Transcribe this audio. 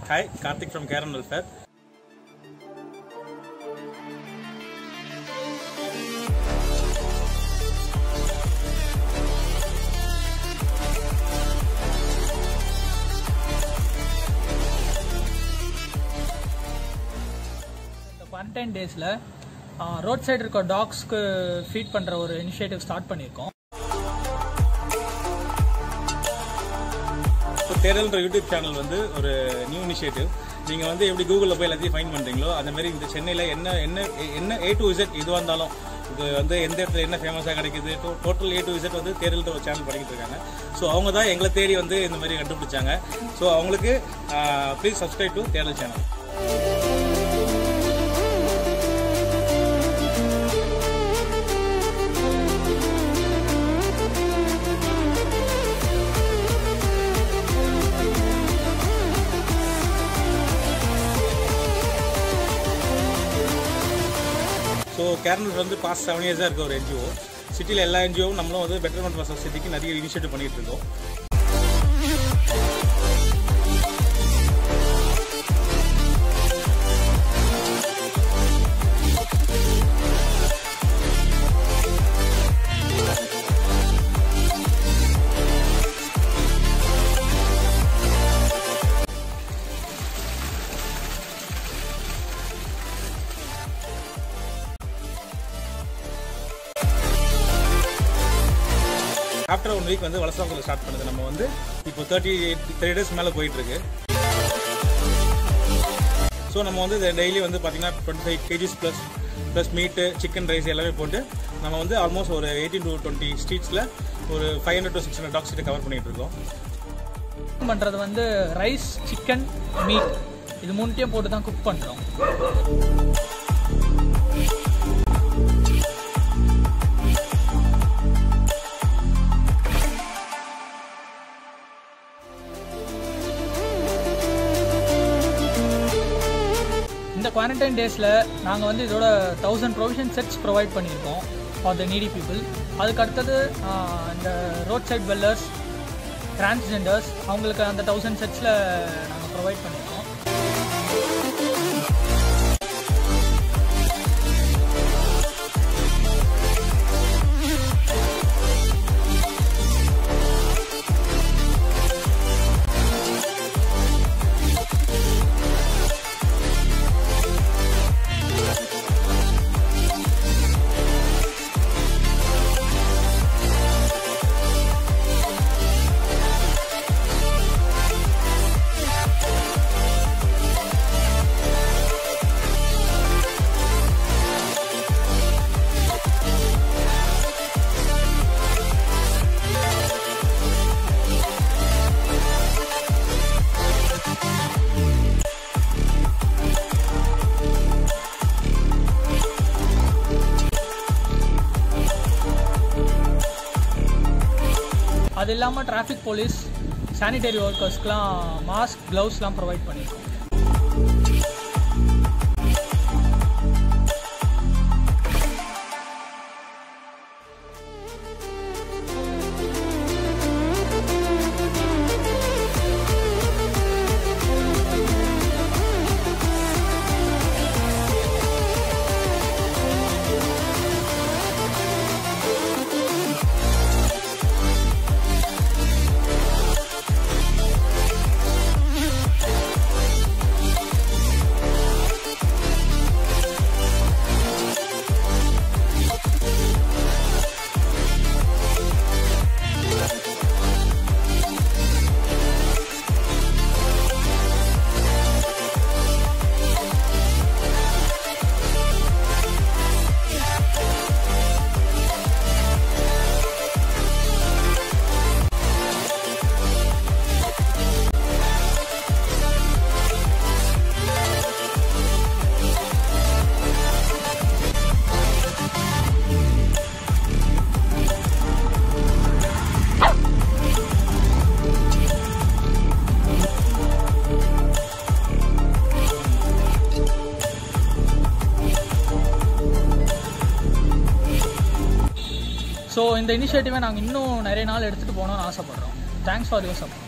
Hi, Karthik from Karen Welfare. இந்த quarantine டேஸில் road side இருக்க டாக்ஸ்க்கு ஃபீட் பண்ணுற ஒரு இனிஷியேட்டிவ் ஸ்டார்ட் பண்ணியிருக்கோம் இப்போ தேடல்ன்ற யூடியூப் சேனல் வந்து ஒரு நியூ இனிஷியேட்டிவ் நீங்கள் வந்து எப்படி கூகுளில் போய் எல்லாத்தையும் ஃபைன் பண்ணுறீங்களோ அந்த மாதிரி இந்த சென்னையில் என்ன என்ன என்ன ஏ டு இசட் எதுவாக இருந்தாலும் இது வந்து எந்த இடத்துல என்ன ஃபேமஸாக கிடைக்குது டோட்டல் ஏ டு இசட் வந்து தேடல்ன்ற ஒரு சேனல் பண்ணிக்கிட்டு இருக்காங்க ஸோ அவங்க தான் எங்களை தேடி வந்து இந்த மாதிரி கண்டுபிடிச்சாங்க ஸோ அவங்களுக்கு please subscribe to Thedal channel so கேரளத்தில் வந்து பாஸ்ட் செவன் இயர்ஸாக இருக்க ஒரு என்ஜிஓ சிட்டியில் எல்லா என்ஜிஓவும் நம்மளும் வந்து பெட்டர்மெண்ட் ஃபார் சொசைட்டிக்கு நிறைய இனிஷியேட்டிவ் பண்ணிட்டு இருக்கோம் ஆஃப்டர் ஒன் வீக் வந்து வளசாங்கத்தில் ஸ்டார்ட் பண்ணுது நம்ம வந்து இப்போ தேர்ட்டி த்ரீ டேஸ் மேலே போயிட்டு இருக்கு ஸோ நம்ம வந்து டெய்லி வந்து பார்த்தீங்கன்னா twenty five KGs plus plus meat chicken rice எல்லாமே போட்டு நம்ம வந்து ஆல்மோஸ்ட் ஒரு எயிட்டீன் டு டுவெண்ட்டி ஸ்ட்ரீட்ஸில் ஒரு five hundred to six hundred dogs கிட்ட கவர் பண்ணிட்டு இருக்கோம் பண்ணுறது வந்து ரைஸ் சிக்கன் மீட் இது மூணுத்தையும் போட்டு தான் குக் பண்ணுறோம் இந்த குவாரண்டைன் டேஸில் நாங்கள் வந்து இதோட தௌசண்ட் ப்ரொவிஷன் செட்ஸ் ப்ரொவைட் பண்ணியிருக்கோம் ஃபார் த நீடி பீப்புள் அதுக்கு அடுத்தது ஆஹ், இந்த ரோட் சைட் வெல்லர்ஸ் டிரான்ஸ்ஜெண்டர்ஸ் அவங்களுக்கு அந்த தௌசண்ட் செட்ஸில் நாங்கள் ப்ரொவைட் பண்ணியிருக்கோம் அது இல்லாமல் டிராஃபிக் போலீஸ் சானிடரி ஒர்க்கர்ஸ்க்குலாம் மாஸ்க் க்ளவுஸ்லாம் ப்ரொவைட் பண்ணியிருக்கோம் ஸோ இந்த இனிஷியேட்டிவை நாங்கள் இன்னும் நிறைய நாள் எடுத்துகிட்டு போகணும்னு ஆசைப்பட்றோம் தேங்க்ஸ் ஃபார் யுவர் சப்போர்ட்